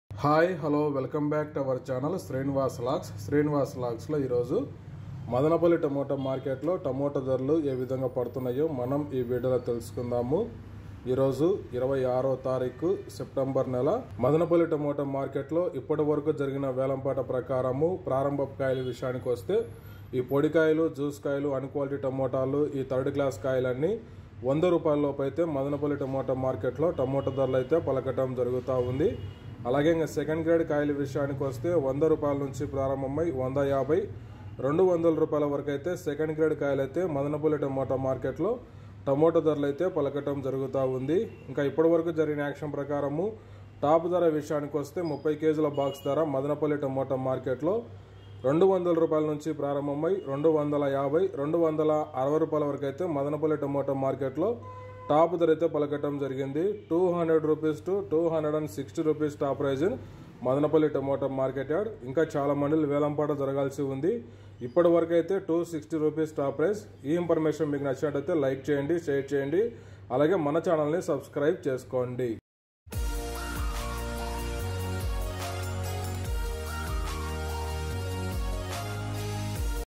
hi hello welcome back to our channel Srinivas లాక్స్ శ్రీనివాస్ లాక్స్లో ఈరోజు మదనపల్లి టమోటా మార్కెట్లో టమోటా ధరలు ఏ విధంగా పడుతున్నాయో మనం ఈ వీడియోలో తెలుసుకుందాము ఈరోజు ఇరవై ఆరో తారీఖు సెప్టెంబర్ నెల మదనపల్లి టమోటా మార్కెట్లో ఇప్పటి వరకు జరిగిన వేలంపాట ప్రకారము ప్రారంభ కాయల విషయానికి వస్తే ఈ పొడికాయలు జ్యూస్ కాయలు అన్ క్వాలిటీ టమోటాలు ఈ థర్డ్ క్లాస్ కాయలన్నీ వంద రూపాయల లోపు అయితే మదనపల్లి టమోటా మార్కెట్లో టమోటా ధరలు అయితే పలకటం జరుగుతూ ఉంది అలాగే ఇంకా సెకండ్ గ్రేడ్ కాయల విషయానికి వస్తే వంద రూపాయల నుంచి ప్రారంభమై వంద యాభై రెండు వందల రూపాయల వరకు అయితే సెకండ్ గ్రేడ్ కాయలు అయితే మదనపల్లి టమోటా మార్కెట్లో టమోటా ధరలు అయితే పలకటం జరుగుతూ ఉంది ఇంకా ఇప్పటి వరకు జరిగిన యాక్షన్ ప్రకారము టాప్ ధర విషయానికి వస్తే ముప్పై కేజీల బాక్స్ ధర మదనపల్లి టమోటా మార్కెట్లో రెండు వందల రూపాయల నుంచి ప్రారంభమై రెండు వందల యాభై రెండు వందల అరవై రూపాయల వరకు అయితే మదనపల్లి టమోటా మార్కెట్లో టాప్ ధర అయితే పలకటం జరిగింది two hundred rupees to two hundred and sixty rupees top price in Madanapalle tomato market yard ఇంకా చాలా మండలి వేలంపాట జరగాల్సి ఉంది ఇప్పటి వరకు అయితే two sixty rupees top price ఈ ఇన్ఫర్మేషన్ మీకు నచ్చినట్టయితే లైక్ చేయండి షేర్ చేయండి అలాగే మన ఛానల్ని సబ్స్క్రైబ్ చేసుకోండి